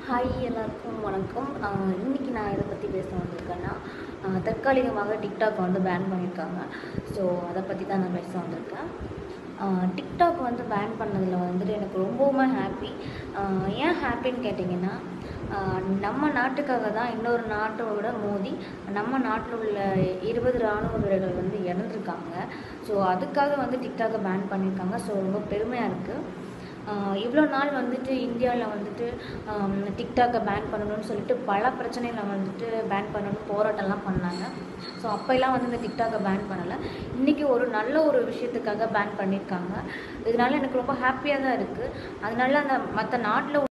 hi எல்லாருக்கும் வணக்கம் ஆஹ் இன்னைக்கு நான் எதை பற்றி பேச வந்திருக்கேன்னா ஆஹ் தற்காலிகமாக டிக்டாக் வந்து பேன் பண்ணியிருக்காங்க ஸோ அதை பற்றி தான் நான் பேச வந்திருக்கேன் ஆஹ் டிக்டாக் வந்து பேன் பண்ணதில் வந்துட்டு எனக்கு ரொம்பவுமே ஹாப்பி ஏன் ஹாப்பின்னு கேட்டிங்கன்னா ஆஹ் நம்ம நாட்டுக்காக தான் இன்னொரு நாட்டோட மோதி நம்ம நாட்டில் உள்ள இருபது இராணுவ வீரர்கள் வந்து இறந்துருக்காங்க ஸோ அதுக்காக வந்து டிக்டாக்கை பேன் பண்ணியிருக்காங்க ஸோ ரொம்ப பெருமையாக இருக்குது இவ்வளோ நாள் வந்துட்டு இந்தியாவில் வந்துட்டு ஆம், டிக்டாக்கை பேன் பண்ணணும்னு சொல்லிட்டு பல பிரச்சனைகளை வந்துட்டு பேன் பண்ணணும் போராட்டம்லாம் பண்ணாங்க ஸோ அப்போல்லாம் வந்து இந்த டிக்டாக்கை பேன் பண்ணலை இன்றைக்கி ஒரு நல்ல ஒரு விஷயத்துக்காக பேன் பண்ணியிருக்காங்க இதனால எனக்கு ரொம்ப ஹாப்பியாக தான் இருக்குது அதனால அந்த மற்ற நாட்டில்